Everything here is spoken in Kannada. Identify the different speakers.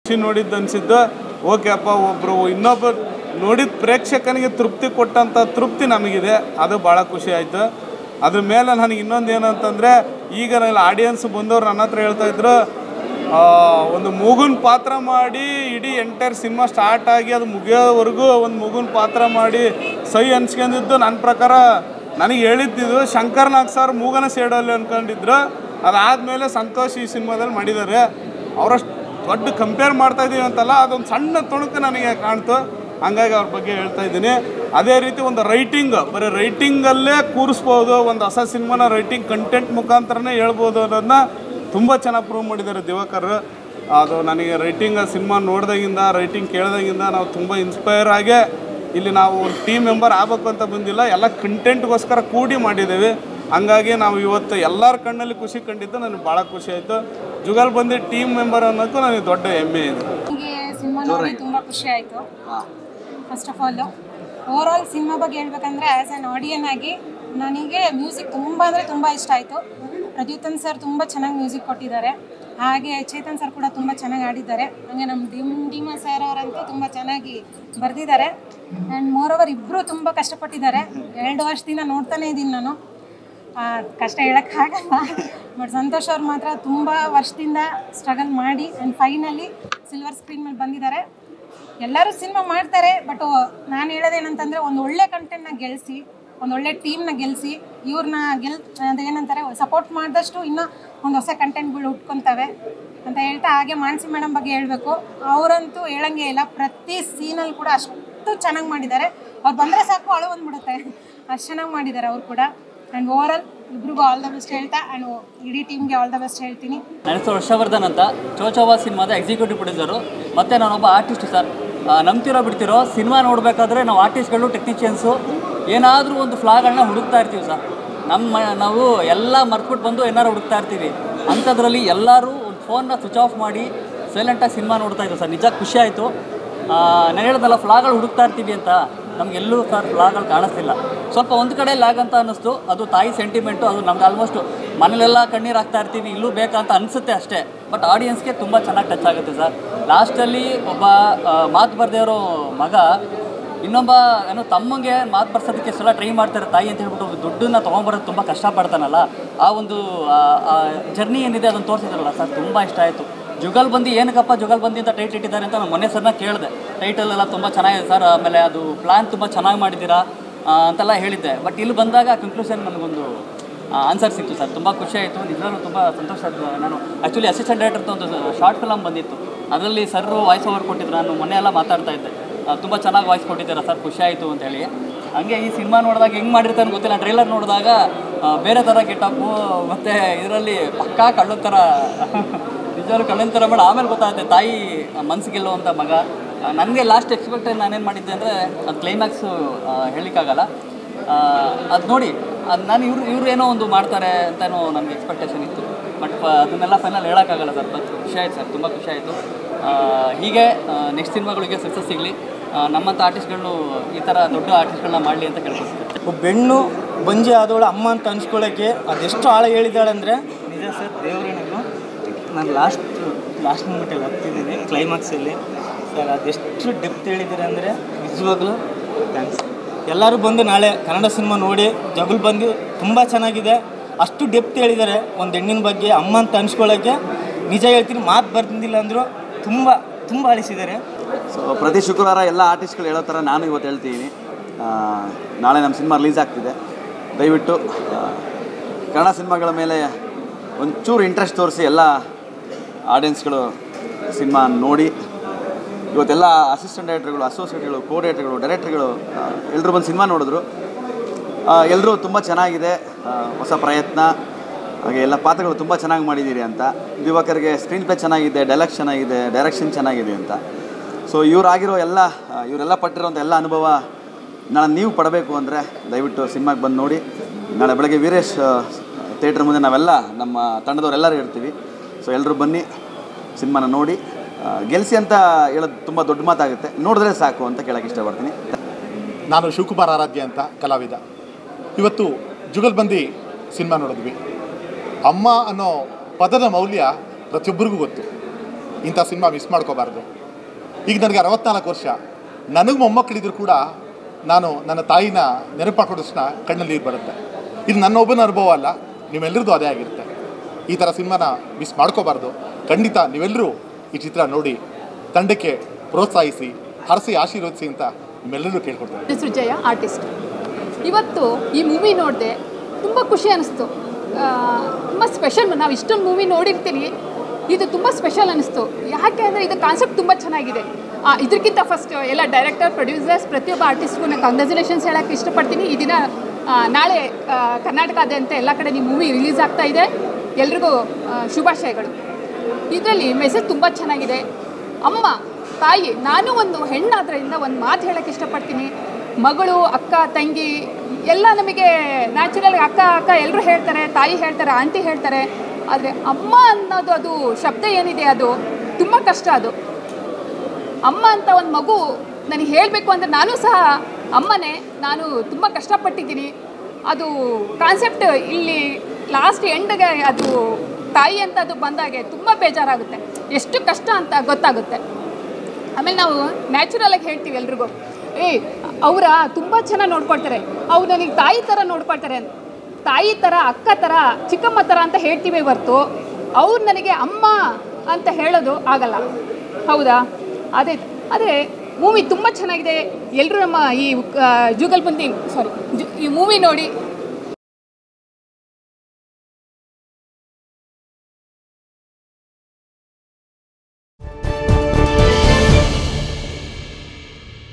Speaker 1: ಖುಷಿ ನೋಡಿದ್ದು ಅನಿಸಿದ್ದು ಓಕೆ ಅಪ್ಪ ಒಬ್ಬರು ಇನ್ನೊಬ್ಬರು ನೋಡಿದ ಪ್ರೇಕ್ಷಕನಿಗೆ ತೃಪ್ತಿ ಕೊಟ್ಟಂಥ ತೃಪ್ತಿ ನಮಗಿದೆ ಅದು ಭಾಳ ಖುಷಿ ಆಯಿತು ಅದ್ರ ಮೇಲೆ ನನಗೆ ಇನ್ನೊಂದು ಏನಂತಂದರೆ ಈಗ ನನ್ನ ಆಡಿಯನ್ಸ್ ಬಂದವ್ರು ನನ್ನ ಹತ್ರ ಹೇಳ್ತಾ ಇದ್ರು ಆ, ಒಂದು ಮೂಗುನ್ ಪಾತ್ರ ಮಾಡಿ ಇಡೀ ಎಂಟೈರ್ ಸಿನಿಮಾ ಸ್ಟಾರ್ಟ್ ಆಗಿ ಅದು ಮುಗಿಯೋವರೆಗೂ ಒಂದು ಮೂಗುನ್ ಪಾತ್ರ ಮಾಡಿ ಸೈ ಅನ್ಸ್ಕೊಂಡಿದ್ದು ನನ್ನ ಪ್ರಕಾರ ನನಗೆ ಹೇಳಿದ್ದಿದ್ದು ಶಂಕರ್ ನಾಗ್ ಸರ್ ಮೂಗನ ಸೇಡಲ್ಲಿ ಅನ್ಕೊಂಡಿದ್ರು ಅದಾದಮೇಲೆ ಸಂತೋಷ್ ಈ ಸಿನಿಮಾದಲ್ಲಿ ಮಾಡಿದ್ದಾರೆ ಅವರಷ್ಟು ದೊಡ್ಡ ಕಂಪೇರ್ ಮಾಡ್ತಾ ಇದೀವಿ ಅಂತಲ್ಲ ಅದೊಂದು ಸಣ್ಣ ತುಣುಕು ನನಗೆ ಕಾಣ್ತು ಹಂಗಾಗಿ ಅವ್ರ ಬಗ್ಗೆ ಹೇಳ್ತಾ ಇದ್ದೀನಿ ಅದೇ ರೀತಿ ಒಂದು ರೈಟಿಂಗ್ ಬರೀ ರೈಟಿಂಗಲ್ಲೇ ಕೂರಿಸ್ಬೋದು ಒಂದು ಹೊಸ ಸಿನಿಮಾನ ರೈಟಿಂಗ್ ಕಂಟೆಂಟ್ ಮುಖಾಂತರನೇ ಹೇಳ್ಬೋದು ಅನ್ನೋದನ್ನ ತುಂಬ ಚೆನ್ನಾಗಿ ಪ್ರೂವ್ ಮಾಡಿದ್ದಾರೆ ದಿವಾಕರ್ ಅದು ನನಗೆ ರೈಟಿಂಗ್ ಸಿನಿಮಾ ನೋಡಿದಾಗಿಂದ ರೈಟಿಂಗ್ ಕೇಳಿದಾಗಿಂದ ನಾವು ತುಂಬ ಇನ್ಸ್ಪೈರ್ ಆಗೇ ಇಲ್ಲಿ ನಾವು ಒಂದು ಟೀಮ್ ಮೆಂಬರ್ ಆಗಬೇಕು ಅಂತ ಬಂದಿಲ್ಲ ಎಲ್ಲ ಕಂಟೆಂಟ್ಗೋಸ್ಕರ ಕೂಡಿ ಮಾಡಿದ್ದೇವೆ ಹಂಗಾಗಿ ನಾವು ಇವತ್ತು ಎಲ್ಲರ ಕಣ್ಣಲ್ಲಿ ಖುಷಿ ಕಂಡಿದ್ದು ನನಗೆ ಭಾಳ ಖುಷಿ ಆಯಿತು ಜುಗಲ್ ಬಂದು ಟೀಮ್ ಮೆಂಬರ್ ಅನ್ನೋಕ್ಕೂ ನನಗೆ ದೊಡ್ಡ ಹೆಮ್ಮೆ ಇದೆ
Speaker 2: ನನಗೆ ಸಿನಿಮಾ ನೋಡಿ ತುಂಬ ಖುಷಿ ಆಯಿತು first of all over all cinema ಬಗ್ಗೆ ಹೇಳ್ಬೇಕಂದ್ರೆ ಆ್ಯಸ್ ಆ್ಯನ್ ಆಡಿಯನ್ ಆಗಿ ನನಗೆ ಮ್ಯೂಸಿಕ್ ತುಂಬ ಅಂದರೆ ತುಂಬ ಇಷ್ಟ ಆಯಿತು ಪ್ರದ್ಯುತನ್ ಸರ್ ತುಂಬ ಚೆನ್ನಾಗಿ ಮ್ಯೂಸಿಕ್ ಕೊಟ್ಟಿದ್ದಾರೆ ಹಾಗೆ ಚೇತನ್ ಸರ್ ಕೂಡ ತುಂಬ ಚೆನ್ನಾಗಿ ಆಡಿದ್ದಾರೆ ಹಾಗೆ ನಮ್ಮ ಡಿಮ್ ಡಿಮ ಸರ್ ಅವರಂತೂ ತುಂಬ ಚೆನ್ನಾಗಿ ಬರೆದಿದ್ದಾರೆ ಆ್ಯಂಡ್ ಮೋರ್ ಓವರ್ ಇಬ್ಬರು ತುಂಬ ಕಷ್ಟಪಟ್ಟಿದ್ದಾರೆ ಎರಡು ವರ್ಷದಿಂದ ನೋಡ್ತಾನೆ ಇದ್ದೀನಿ ನಾನು ಆ, ಕಷ್ಟ ಹೇಳೋಕ್ಕಾಗಲ್ಲ ಬಟ್ ಸಂತೋಷ್ ಅವ್ರು ಮಾತ್ರ ತುಂಬ ವರ್ಷದಿಂದ ಸ್ಟ್ರಗಲ್ ಮಾಡಿ ಆ್ಯಂಡ್ ಫೈನಲಿ ಸಿಲ್ವರ್ ಸ್ಕ್ರೀನ್ ಮೇಲೆ ಬಂದಿದ್ದಾರೆ ಎಲ್ಲರೂ ಸಿನಿಮಾ ಮಾಡ್ತಾರೆ ಬಟ್ ನಾನು ಹೇಳೋದೇನಂತಂದರೆ ಒಂದು ಒಳ್ಳೆ ಕಂಟೆಂಟ್ನ ಗೆಲ್ಲಿಸಿ ಒಂದು ಒಳ್ಳೆ ಟೀಮ್ನ ಗೆಲ್ಲಿಸಿ ಇವ್ರನ್ನ ಗೆಲ್ ಅದೇನಂತಾರೆ ಸಪೋರ್ಟ್ ಮಾಡಿದಷ್ಟು ಇನ್ನೂ ಒಂದು ಹೊಸ ಕಂಟೆಂಟ್ಗಳು ಹುಟ್ಕೊತವೆ ಅಂತ ಹೇಳ್ತಾ ಹಾಗೆ ಮಾನಸಿ ಮೇಡಮ್ ಬಗ್ಗೆ ಹೇಳಬೇಕು ಅವರಂತೂ ಹೇಳಂಗೆ ಇಲ್ಲ ಪ್ರತಿ ಸೀನಲ್ಲಿ ಕೂಡ ಅಷ್ಟು ಚೆನ್ನಾಗಿ ಮಾಡಿದ್ದಾರೆ ಅವ್ರು ಬಂದರೆ ಸಾಕು ಅಳು ಬಂದ್ಬಿಡುತ್ತೆ ಅಷ್ಟು ಚೆನ್ನಾಗಿ ಮಾಡಿದ್ದಾರೆ ಅವ್ರು ಕೂಡ ಆ್ಯಂಡ್ ಓವರ್ ಆಲ್ ಇಬ್ರಿಗೂ ಆಲ್ ದ ಬೆಸ್ಟ್ ಹೇಳ್ತಾ ಆ್ಯಂಡ್ ಇಡೀ ಟೀಮ್ಗೆ ಆಲ್ ದ ಬೆಸ್ಟ್ ಹೇಳ್ತೀನಿ
Speaker 3: ನನ್ನ ಹೆಸರು ಹರ್ಷವರ್ಧನ್ ಅಂತ ಚೋಚೋವಾ ಸಿನಿಮಾದ ಎಕ್ಸಿಕ್ಯೂಟಿವ್ ಪ್ರೊಡ್ಯೂಸರು ಮತ್ತು ನಾನೊಬ್ಬ ಆರ್ಟಿಸ್ಟ್ ಸರ್ ಆ, ನಂಬ್ತಿರೋ ಬಿಡ್ತಿರೋ ಸಿನಿಮಾ ನೋಡಬೇಕಾದ್ರೆ ನಾವು ಆರ್ಟಿಸ್ಟ್ಗಳು ಟೆಕ್ನಿಷಿಯನ್ಸು ಏನಾದರೂ ಒಂದು ಫ್ಲಾಗಳನ್ನ ಹುಡುಕ್ತಾ ಇರ್ತೀವಿ ಸರ್ ನಮ್ಮ ನಾವು ಎಲ್ಲ ಮರ್ತ್ಬಿಟ್ಟು ಬಂದು ಏನಾರು ಹುಡುಕ್ತಾ ಇರ್ತೀವಿ ಅಂಥದ್ರಲ್ಲಿ ಎಲ್ಲರೂ ಒಂದು ಫೋನ್ನ ಸ್ವಿಚ್ ಆಫ್ ಮಾಡಿ ಸೈಲೆಂಟಾಗಿ ಸಿನಿಮಾ ನೋಡ್ತಾ ಇದ್ರು ಸರ್ ನಿಜ ಖುಷಿ ಆಯಿತು ನಾನು ಹೇಳಿದ್ನಲ್ಲ ಫ್ಲಾಗಳು ಹುಡುಕ್ತಾ ಇರ್ತೀವಿ ಅಂತ ನಮಗೆಲ್ಲೂ ಸರ್ ಫ್ಲಾಗಳು ಕಾಣಿಸ್ತಿಲ್ಲ ಸ್ವಲ್ಪ ಒಂದು ಕಡೆ ಲ್ಯಾಗ್ ಅಂತ ಅನ್ನಿಸ್ತು ಅದು ತಾಯಿ ಸೆಂಟಿಮೆಂಟು ಅದು ನಮ್ಗೆ ಆಲ್ಮೋಸ್ಟು ಮನೇಲೆಲ್ಲ ಕಣ್ಣೀರು ಹಾಕ್ತಾ ಇರ್ತೀವಿ ಇಲ್ಲೂ ಬೇಕಂತ ಅನಿಸುತ್ತೆ ಅಷ್ಟೇ ಬಟ್ ಆಡಿಯನ್ಸ್ಗೆ ತುಂಬ ಚೆನ್ನಾಗಿ ಟಚ್ ಆಗುತ್ತೆ ಸರ್ ಲಾಸ್ಟಲ್ಲಿ ಒಬ್ಬ ಆ, ಮಾತು ಬರ್ದೇರೋ ಮಗ ಇನ್ನೊಬ್ಬ ಏನೋ ತಮ್ಮಂಗೆ ಮಾತು ಬರ್ಸೋದಕ್ಕೆ ಎಷ್ಟೆಲ್ಲ ಟ್ರೈ ಮಾಡ್ತಾರೆ ತಾಯಿ ಅಂತ ಹೇಳ್ಬಿಟ್ಟು ದುಡ್ಡನ್ನ ತೊಗೊಂಬರೋದು ತುಂಬ ಕಷ್ಟಪಡ್ತಾನಲ್ಲ ಆ ಒಂದು ಜರ್ನಿ ಏನಿದೆ ಅದನ್ನು ತೋರಿಸಿದ್ರಲ್ಲ ಸರ್ ತುಂಬ ಇಷ್ಟ ಆಯಿತು ಜುಗಲ್ ಬಂದು ಏನಕ್ಕಪ್ಪ ಜುಗಲ್ ಬಂದಿ ಅಂತ ಟೈಟ್ ಇಟ್ಟಿದ್ದಾರೆ ಅಂತ ನಾನು ಮೊನ್ನೆ ಸರ್ನ ಕೇಳಿದೆ ಟೈಟಲ್ ಎಲ್ಲ ತುಂಬ ಚೆನ್ನಾಗಿದೆ ಸರ್ ಆಮೇಲೆ ಅದು ಪ್ಲ್ಯಾನ್ ತುಂಬ ಚೆನ್ನಾಗಿ ಮಾಡಿದ್ದೀರಾ ಆ, ಅಂತೆಲ್ಲ ಹೇಳಿದ್ದೆ ಬಟ್ ಇಲ್ಲಿ ಬಂದಾಗ ಕನ್ಕ್ಲೂಷನ್ ನನಗೊಂದು ಆನ್ಸರ್ ಸಿಕ್ತು ಸರ್ ತುಂಬ ಖುಷಿ ಆಯಿತು ನಿಜವಾಗ್ಲೂ ತುಂಬ ಸಂತೋಷ ಆಯ್ತು ನಾನು ಆ್ಯಕ್ಚುಲಿ ಅಸಿಸ್ಟೆಂಟ್ ಡೈರೆಕ್ಟರ್ ಒಂದು ಶಾರ್ಟ್ ಫಿಲಮ್ ಬಂದಿತ್ತು ಅದರಲ್ಲಿ ಸರ್ ವಾಯ್ಸ್ ಓವರ್ ಕೊಟ್ಟಿದ್ರು ನಾನು ಮೊನ್ನೆ ಎಲ್ಲ ಮಾತಾಡ್ತಾ ಇದ್ದೆ ತುಂಬ ಚೆನ್ನಾಗಿ ವಾಯ್ಸ್ ಕೊಟ್ಟಿದ್ದೀರಾ ಸರ್ ಖುಷಿ ಆಯಿತು ಅಂತ ಹೇಳಿ ಹಂಗೆ ಈ ಸಿನಿಮಾ ನೋಡಿದಾಗ ಹೆಂಗೆ ಮಾಡಿರ್ತಾರೆ ಗೊತ್ತಿಲ್ಲ ಟ್ರೈಲರ್ ನೋಡಿದಾಗ ಆ, ಬೇರೆ ಥರ ಗೆಟಪ್ಪು ಮತ್ತು ಇದರಲ್ಲಿ ಪಕ್ಕಾ ಕಳ್ಳನ ಥರ ನಿಜವಾಗ್ಲೂ ಕಳ್ಳನ ಥರ ಮಾಡಿ ಆಮೇಲೆ ಗೊತ್ತಾಗುತ್ತೆ ತಾಯಿ ಮನ್ಸು ಗೆಲ್ಲುವಂಥ ಮಗ ನನಗೆ ಲಾಸ್ಟ್ ಎಕ್ಸ್ಪೆಕ್ಟ್ ನಾನೇನು ಮಾಡಿದ್ದೆ ಅಂದರೆ ಅದು ಕ್ಲೈಮ್ಯಾಕ್ಸು ಹೇಳಲಿಕ್ಕಾಗಲ್ಲ ಅದು ನೋಡಿ ಅದು ನಾನು ಇವ್ರು ಇವ್ರು ಏನೋ ಒಂದು ಮಾಡ್ತಾರೆ ಅಂತನೋ ನನಗೆ ಎಕ್ಸ್ಪೆಕ್ಟೇಷನ್ ಇತ್ತು ಬಟ್ ಅದನ್ನೆಲ್ಲ ಫೈನಲ್ ಹೇಳೋಕ್ಕಾಗಲ್ಲ ಸರ್ ಬಟ್ ಖುಷಿ ಆಯ್ತು ಸರ್ ತುಂಬ ಖುಷಿ ಆಯಿತು ಹೀಗೆ ನೆಕ್ಸ್ಟ್ ಸಿನಿಮಾಗಳಿಗೆ ಸಕ್ಸಸ್ ಸಿಗಲಿ ನಮ್ಮಂಥ ಆರ್ಟಿಸ್ಟ್ಗಳನ್ನು ಈ ಥರ ದೊಡ್ಡ ಆರ್ಟಿಸ್ಟ್ಗಳನ್ನ ಮಾಡಲಿ ಅಂತ ಕೇಳ್ಕೊಳ್ತೀನಿ
Speaker 4: ಒಬ್ಬ ಹೆಣ್ಣು ಬಂಜೆ ಆದವಳು ಅಮ್ಮ ಅಂತ ಅನ್ಸ್ಕೊಳ್ಳೋಕ್ಕೆ ಅದೆಷ್ಟು ಆಳ ಹೇಳಿದ್ದಾಳೆ ಅಂದರೆ ನಿಜ ಸರ್ ದೇವರೇ ನಾನು ನಾನು ಲಾಸ್ಟ್ ಲಾಸ್ಟ್ ಮೂಮೆಂಟಲ್ಲಿ ಹತ್ತಿದ್ದೀನಿ ಕ್ಲೈಮ್ಯಾಕ್ಸಲ್ಲಿ ಸರ್ ಅದೆಷ್ಟು ಡೆಪ್ತ್ ಹೇಳಿದ್ದೀರ ಅಂದರೆ ನಿಜವಾಗ್ಲೂ ಥ್ಯಾಂಕ್ಸ್ ಎಲ್ಲರೂ ಬಂದು ನಾಳೆ ಕನ್ನಡ ಸಿನಿಮಾ ನೋಡಿ ಜಗಲ್ ಬಂದು ತುಂಬ ಚೆನ್ನಾಗಿದೆ ಅಷ್ಟು ಡೆಪ್ತ್ ಹೇಳಿದ್ದಾರೆ ಒಂದು ಹೆಣ್ಣಿನ ಬಗ್ಗೆ ಅಮ್ಮ ಅಂತ ಅನ್ಸ್ಕೊಳ್ಳೋಕ್ಕೆ ನಿಜ ಹೇಳ್ತೀನಿ ಮಾತು ಬರ್ತಿದ್ದಿಲ್ಲ ಅಂದರೂ ತುಂಬ ತುಂಬ ಅಳಿಸಿದ್ದಾರೆ
Speaker 5: ಸೊ ಪ್ರತಿ ಶುಕ್ರವಾರ ಎಲ್ಲ ಆರ್ಟಿಸ್ಟ್ಗಳು ಹೇಳೋ ಥರ ನಾನು ಇವತ್ತು ಹೇಳ್ತೀನಿ ಆ, ನಾಳೆ ನಮ್ಮ ಸಿನಿಮಾ ರಿಲೀಸ್ ಆಗ್ತಿದೆ ದಯವಿಟ್ಟು ಆ, ಕನ್ನಡ ಸಿನಿಮಾಗಳ ಮೇಲೆ ಒಂಚೂರು ಇಂಟ್ರೆಸ್ಟ್ ತೋರಿಸಿ ಎಲ್ಲ ಆಡಿಯನ್ಸ್ಗಳು ಸಿನಿಮಾ ನೋಡಿ ಇವತ್ತೆಲ್ಲ ಅಸಿಸ್ಟೆಂಟ್ ಡೈರೆಕ್ಟರ್ಗಳು ಅಸೋಸಿಯೇಟ್ಗಳು ಕೋ ಡೈರೆಕ್ಟರ್ಗಳು ಡೈರೆಕ್ಟರ್ಗಳು ಎಲ್ಲರೂ ಬಂದು ಸಿನಿಮಾ ನೋಡಿದ್ರು ಎಲ್ಲರೂ ತುಂಬ ಚೆನ್ನಾಗಿದೆ ಆ, ಹೊಸ ಪ್ರಯತ್ನ ಹಾಗೆ ಎಲ್ಲ ಪಾತ್ರಗಳು ತುಂಬ ಚೆನ್ನಾಗಿ ಮಾಡಿದ್ದೀರಿ ಅಂತ ದಿವಾಕರ್ಗೆ ಸ್ಕ್ರೀನ್ ಪ್ಲೇ ಚೆನ್ನಾಗಿದೆ ಡೈಲಾಗ್ ಚೆನ್ನಾಗಿದೆ ಡೈರೆಕ್ಷನ್ ಚೆನ್ನಾಗಿದೆ ಅಂತ ಸೊ ಇವರಾಗಿರೋ ಎಲ್ಲ ಆ, ಇವರೆಲ್ಲ ಪಟ್ಟಿರೋಂಥ ಎಲ್ಲ ಅನುಭವ ನಾಳೆ ನೀವು ಪಡಬೇಕು ಅಂದರೆ ದಯವಿಟ್ಟು ಸಿನಿಮಾಗೆ ಬಂದು ನೋಡಿ ನಾಳೆ ಬೆಳಗ್ಗೆ ವೀರೇಶ್ ಥಿಯೇಟ್ರ್ ಮುಂದೆ ನಾವೆಲ್ಲ ನಮ್ಮ ತಂಡದವರೆಲ್ಲರೂ ಇರ್ತೀವಿ ಸೊ ಎಲ್ಲರೂ ಬನ್ನಿ ಸಿನಿಮಾನ ನೋಡಿ ಆ, ಗೆಲ್ಸಿ ಅಂತ ಹೇಳೋದು ತುಂಬ ದೊಡ್ಡ ಮಾತಾಗುತ್ತೆ ನೋಡಿದ್ರೆ ಸಾಕು ಅಂತ ಕೇಳೋಕ್ಕೆ ಇಷ್ಟಪಡ್ತೀನಿ
Speaker 6: ನಾನು ಶಿವಕುಮಾರ್ ಆರಾಧ್ಯ ಅಂತ ಕಲಾವಿದ ಇವತ್ತು ಜುಗಲ್ಬಂದಿ ಸಿನಿಮಾ ನೋಡಿದ್ವಿ ಅಮ್ಮ ಅನ್ನೋ ಪದದ ಮೌಲ್ಯ ಪ್ರತಿಯೊಬ್ಬರಿಗೂ ಗೊತ್ತು ಇಂಥ ಸಿನಿಮಾ ಮಿಸ್ ಮಾಡ್ಕೋಬಾರ್ದು ಈಗ ನನಗೆ ಅರವತ್ನಾಲ್ಕು ವರ್ಷ ನನಗೆ ಮೊಮ್ಮಕ್ಕಳಿದ್ರು ಕೂಡ ನಾನು ನನ್ನ ತಾಯಿನ ನೆನಪು ಮಾಡ್ಕೊಂಡ ತಕ್ಷಣ ಕಣ್ಣಲ್ಲಿ ನೀರು ಬರುತ್ತೆ ಇದು ನನ್ನ ಒಬ್ಬನ ಅನುಭವ ಅಲ್ಲ ನಿಮ್ಮೆಲ್ಲರದ್ದು ಅದೇ ಆಗಿರುತ್ತೆ ಈ ಥರ ಸಿನಿಮಾನ ಮಿಸ್ ಮಾಡ್ಕೋಬಾರ್ದು ಖಂಡಿತ ನೀವೆಲ್ಲರೂ ಈ ಚಿತ್ರ ನೋಡಿ ತಂಡಕ್ಕೆ ಪ್ರೋತ್ಸಾಹಿಸಿ ಹರಸಿ ಆಶೀರ್ವದಿಸಿ ಅಂತ ನಿಮ್ಮೆಲ್ಲರೂ ಕೇಳ್ಕೊಡ್ತಾರೆ
Speaker 7: ಹೆಸರು ಜಯ ಆರ್ಟಿಸ್ಟ್ ಇವತ್ತು ಈ ಮೂವಿ ನೋಡಿದೆ ತುಂಬ ಖುಷಿ ಅನ್ನಿಸ್ತು ತುಂಬ ಸ್ಪೆಷಲ್ ನಾವು ಇಷ್ಟೊಂದು ಮೂವಿ ನೋಡಿರ್ತೀವಿ ಇದು ತುಂಬ ಸ್ಪೆಷಲ್ ಅನ್ನಿಸ್ತು ಯಾಕೆ ಅಂದರೆ ಇದು ಕಾನ್ಸೆಪ್ಟ್ ತುಂಬ ಚೆನ್ನಾಗಿದೆ ಆ, ಇದಕ್ಕಿಂತ ಫಸ್ಟ್ ಎಲ್ಲ ಡೈರೆಕ್ಟರ್ ಪ್ರೊಡ್ಯೂಸರ್ಸ್ ಪ್ರತಿಯೊಬ್ಬ ಆರ್ಟಿಸ್ಟ್ಗೂ ನಾನು ಕಂಗ್ರ್ಯಾಚುಲೇಷನ್ಸ್ ಹೇಳೋಕ್ಕೆ ಇಷ್ಟಪಡ್ತೀನಿ ಈ ದಿನ ಆ, ನಾಳೆ ಆ, ಕರ್ನಾಟಕಾದ್ಯಂತ ಎಲ್ಲ ಕಡೆ ಈ ಮೂವಿ ರಿಲೀಸ್ ಆಗ್ತಾ ಇದೆ ಎಲ್ರಿಗೂ ಆ, ಶುಭಾಶಯಗಳು ಇದರಲ್ಲಿ ಮೆಸೇಜ್ ತುಂಬ ಚೆನ್ನಾಗಿದೆ ಅಮ್ಮ ತಾಯಿ ನಾನು ಒಂದು ಹೆಣ್ಣಾದ್ರಿಂದ ಒಂದು ಮಾತು ಹೇಳೋಕ್ಕೆ ಇಷ್ಟಪಡ್ತೀನಿ ಮಗಳು ಅಕ್ಕ ತಂಗಿ ಎಲ್ಲ ನಮಗೆ ನ್ಯಾಚುರಲ್ ಅಕ್ಕ ಅಕ್ಕ ಎಲ್ಲರೂ ಹೇಳ್ತಾರೆ ತಾಯಿ ಹೇಳ್ತಾರೆ ಆಂಟಿ ಹೇಳ್ತಾರೆ ಆದರೆ ಅಮ್ಮ ಅನ್ನೋದು ಅದು ಶಬ್ದ ಏನಿದೆ ಅದು ತುಂಬ ಕಷ್ಟ ಅದು ಅಮ್ಮ ಅಂತ ಒಂದು ಮಗು ನನಗೆ ಹೇಳಬೇಕು ಅಂದರೆ ನಾನು ಸಹ ಅಮ್ಮನೇ ನಾನು ತುಂಬ ಕಷ್ಟಪಟ್ಟಿದ್ದೀನಿ ಅದು ಕಾನ್ಸೆಪ್ಟ್ ಇಲ್ಲಿ ಲಾಸ್ಟ್ ಎಂಡ್ಗೆ ಅದು ತಾಯಿ ಅಂತ ಅದು ಬಂದಾಗೆ ತುಂಬ ಬೇಜಾರಾಗುತ್ತೆ ಎಷ್ಟು ಕಷ್ಟ ಅಂತ ಗೊತ್ತಾಗುತ್ತೆ ಆಮೇಲೆ ನಾವು ನ್ಯಾಚುರಲಾಗಿ ಹೇಳ್ತೀವಿ ಎಲ್ರಿಗೂ ಏಯ್ ಅವರ ತುಂಬ ಚೆನ್ನಾಗಿ ನೋಡ್ಕೊಳ್ತಾರೆ ಅವ್ರು ನನಗೆ ತಾಯಿ ಥರ ನೋಡ್ಕೊಳ್ತಾರೆ ಅಂತ ತಾಯಿ ಥರ ಅಕ್ಕ ಥರ ಚಿಕ್ಕಮ್ಮ ಥರ ಅಂತ ಹೇಳ್ತೀವಿ ಹೊರ್ತು ಅವ್ರು ನನಗೆ ಅಮ್ಮ ಅಂತ ಹೇಳೋದು ಆಗಲ್ಲ ಹೌದಾ ಅದೇ ಆದರೆ ಮೂವಿ ತುಂಬ ಚೆನ್ನಾಗಿದೆ ಎಲ್ಲರೂ ನಮ್ಮ ಈ ಜುಗಲ್ಬಂದಿ ಸಾರಿ ಈ ಮೂವಿ ನೋಡಿ